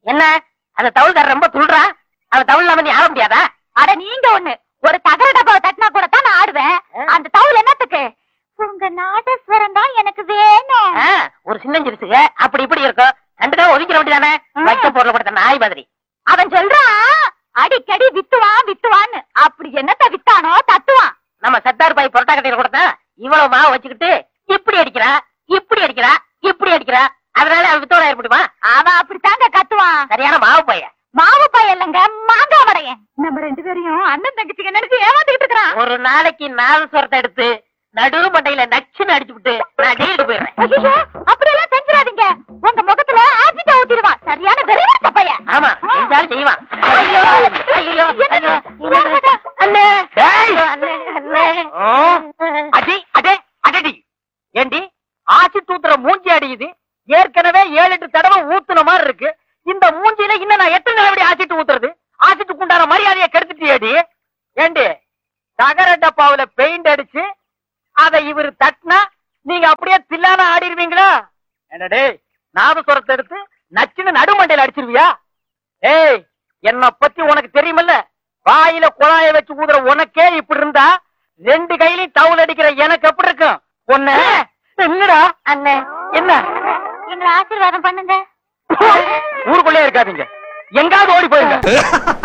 என்ன அந்த தவுள்காரர் ரொம்ப துள்றா அவன் தவுள் இல்லாம நீ ஆட முடியாதா அட நீங்க ஒண்ணு ஒரு தகர டப்பாவை தட்டினா கூட தான் நான் ஆடுவேன் அந்த தவுல் என்னத்துக்கு உங்க நாதஸ்வரம் தான் எனக்கு வேணும் ஆ, ஒரு சின்ன சிறுசுக அப்படி இப்படி இருக்கும் கண்டுதான் ஒதுக்கிற வேண்டியதானே ம். வைக்க பொருள் கொடுத்த நாய் மாதிரி அவன் சொல்றான் அடிக்கடி வித்துவான் வித்துவான்னு அப்படி என்னத்த வித்தானோ தத்துவான் நம்ம சத்தார் பாய் புரட்டா கட்டையில கொடுத்தா இவ்வளவு மாவு வச்சுக்கிட்டு இப்படி அடிக்கிறா இப்படி அடிக்கிறா இப்படி அடிக்கிறா அதனால அவன் வித்தோட ஏற்படுமா அவன் அப்படித்தாங்க கத்துவான் சரியான மாவு பைய மாவு பையன் இல்லைங்க மாங்காய் வடையன் நம்ம ரெண்டு பேரையும் அண்ணன் தங்கச்சிங்க நினைச்சு ஏமாத்திட்டு இருக்கிறான் ஒரு நாளைக்கு நாதஸ்வரத்தை எடுத்து நடு மண்டையில நச்சுன்னு அடிச்சு விட்டு நான் ஜெயிலுக்கு போயிடுறேன் ஐயோ அப்படியெல்லாம் செஞ்சிடாதீங்க உங்க முகத்துல ஆசிட்ட ஊத்திடுவான் சரியான வெறிவட்ட பையன் ஆமா செஞ்சாலும் செய்வான் ஐயோ, ஐயோ என்னது? ஐயோ என்னது? அண்ணே டேய்! அண்ணே அண்ணே அடி அடே அடடி ஏண்டி ஆசி தூத்துற மூஞ்சி அடியுது ஏற்கனவே ஏழு எட்டு தடவை ஊத்துன மாதிரி இருக்கு இந்த மூஞ்சியில இன்னும் நான் எத்தனை நிலவடி ஆசிட்டு ஊத்துறது ஆசிட்டுக்கு உண்டான மரியாதையை கெடுத்துட்டியேடி ஏண்டி தகர டப்பாவுல பெயிண்ட் அடிச்சு அதை இவரு தட்டினா நீங்க அப்படியே தில்லான ஆடிடுவீங்களா என்னடே நாதஸ்வரத்தை எடுத்து நச்சுன்னு நடுமண்டையில அடிச்சிருவியா ஏய் என்ன பத்தி உனக்கு தெரியுமில்ல வாயில குழாய வச்சு ஊதுற உனக்கே இப்படி இருந்தா ரெண்டு கையிலயும் டவுல் அடிக்கிற எனக்கு எப்படி இருக்கும் ஒண்ணு என்னடா அண்ணே என்ன எங்களை ஆசீர்வாதம் பண்ணுங்க ஊருக்குள்ளே இருக்காதீங்க எங்காவது ஓடி போயிருங்க